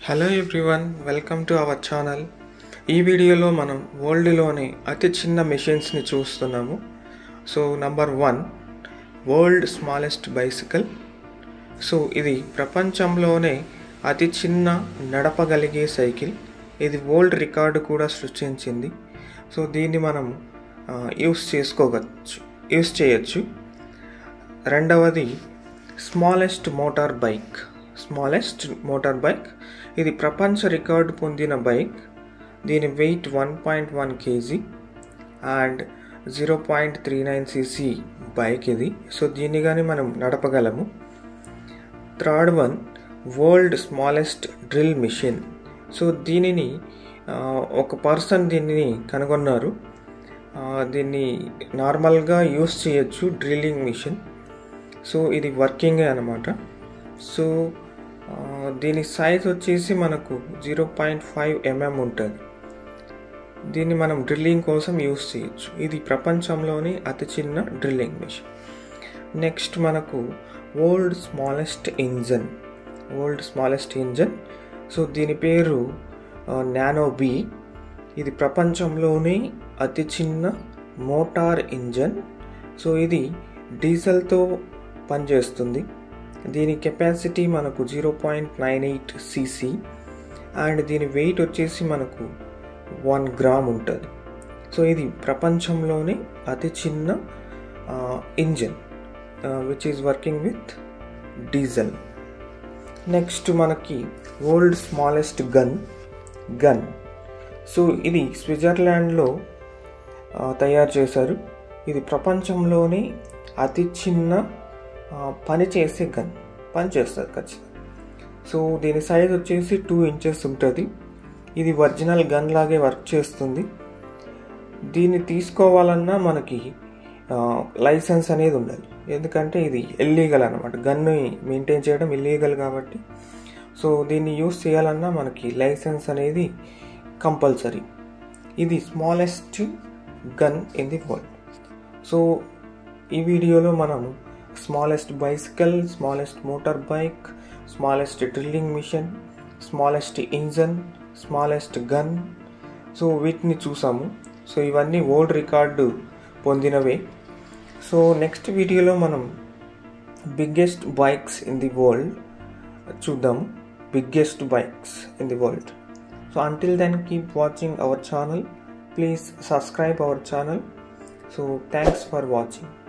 hello everyone welcome to our channel ఈ వీడియోలో మనం వరల్డ్లోని అతి చిన్న మెషిన్స్ని చూస్తున్నాము so number one world smallest bicycle so ఇది ప్రపంచంలోనే అతి చిన్న నడపగలిగే సైకిల్ ఇది వరల్డ్ రికార్డు కూడా సృష్టించింది సో దీన్ని మనం యూస్ చేసుకోవచ్చు యూస్ చేయొచ్చు రెండవది smallest motor bike smallest motor bike ఇది ప్రపంచ రికార్డు పొందిన బైక్ దీని weight one point one KG and zero point three nine CC bike ఇది సో దీన్ని కానీ మనం నడపగలము third one world smallest drill machine so దీనిని ఆ, ఒక పర్సన్ దీనిని కనుగొన్నారు ఆ, దీన్ని నార్మల్గా యూస్ చేయొచ్చు డ్రిల్లింగ్ మిషన్ సో ఇది వర్కింగే అనమాట సో ఆ, దీని సైజ్ వచ్చేసి మనకు జీరో పాయింట్ ఫైవ్ ఎంఎం ఉంటుంది దీన్ని మనం డ్రిల్లింగ్ కోసం యూస్ చేయొచ్చు ఇది ప్రపంచంలోని అతి చిన్న డ్రిల్లింగ్ మిషన్ నెక్స్ట్ మనకు world smallest engine world smallest engine so దీని పేరు నానో బీ ఇది ప్రపంచంలోనే అతి చిన్న మోటార్ ఇంజన్ సో ఇది డీజిల్తో పనిచేస్తుంది దీని కెపాసిటీ మనకు zero point nine eight CC and దీని వెయిట్ వచ్చేసి మనకు వన్ గ్రామ్ ఉంటుంది సో ఇది ప్రపంచంలోనే అతి చిన్న engine which is working with diesel next మనకి world smallest gun gun so ఇది స్విట్జర్లాండ్లో ఆ, తయారు చేశారు ఇది ప్రపంచంలోనే అతి చిన్న ఆ, పని చేసే గన్ పని చేస్తుంది ఖచ్చితంగా సో దీని సైజ్ వచ్చేసి టూ ఇంచెస్ ఉంటుంది ఇది ఒరిజినల్ గన్ లాగే వర్క్ చేస్తుంది దీన్ని తీసుకోవాలన్నా మనకి ఆ, లైసెన్స్ అనేది ఉండాలి ఎందుకంటే ఇది ఇల్లీగల్ అనమాట గన్ని మెయింటైన్ చేయడం ఇల్లీగల్ కాబట్టి సో దీన్ని యూస్ చేయాలన్నా మనకి లైసెన్స్ అనేది కంపల్సరీ ఇది smallest gun in the world so ఈ వీడియోలో మనం smallest bicycle smallest motor bike smallest drilling machine smallest engine smallest gun so వీటిని చూసాము సో ఇవన్నీ వరల్డ్ రికార్డు పొందినవే సో నెక్స్ట్ వీడియోలో మనం biggest bikes in the world చూద్దాము biggest bikes in the world so until then keep watching our channel please subscribe our channel so thanks for watching